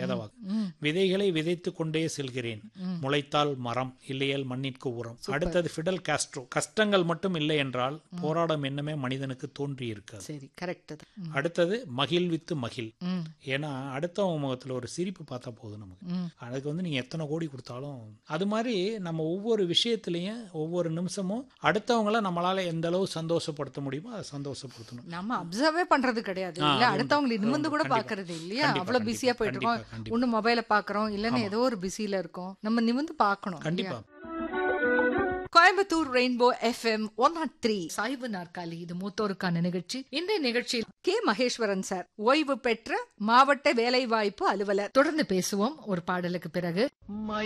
வேதவாக்கு ம். விதைகளை விதைத்து கொண்டே செல்கிறேன் முளைத்தால் மரம் இல்லையேல் மண்ணிற்கு உரம் அடுத்தது ஃபிடல் காஸ்ட்ரோ கஷ்டங்கள் மட்டும் இல்லை என்றால் போராடும் எண்ணமே மனிதனுக்கு தோன்றி இருக்காது சரி கரெக்ட் தான் ம். அடுத்தது மகிழ்வித்து மகிழ் ம். ஏன்னா அடுத்தவங்க முகத்துல ஒரு சிரிப்பு பார்த்தா போதும் நமக்கு ம். அதுக்கு வந்து நீங்க எத்தனை கோடி கொடுத்தாலும் அது மாதிரி நம்ம ஒவ்வொரு விஷயத்திலையும் ஒவ்வொரு நிமிஷமும் அடுத்தவங்கள நம்மளால எந்த அளவு சந்தோஷப்படுத்த முடியுமோ அதை சந்தோஷப்படுத்தணும் நம்ம அப்சர்வே பண்றது கிடையாது ஆ, இல்ல அது அடுத்தவங்களை உண்டு. நிமிந்து கூட கண்டிப்பா. பாக்குறது இல்லையா கண்டிப்பா, அவ்வளவு கண்டிப்பா, பிஸியா போயிட்டு இருக்கோம் கண்டிப்பா, கண்டிப்பா. ஒண்ணு மொபைல பாக்குறோம் இல்லன்னா ஏதோ ஒரு பிஸில இருக்கோம் நம்ம நிமிந்து பார்க்கணும் கண்டிப்பா Coimbatore rainbow FM one nought three சாய்வு நாற்காலி இது மூத்தோருக்கான நிகழ்ச்சி இந்த நிகழ்ச்சியில் கே மகேஸ்வரன் சார் ஓய்வு பெற்ற மாவட்ட வேலைவாய்ப்பு அலுவலர் தொடர்ந்து பேசுவோம் ஒரு பாடலுக்கு பிறகு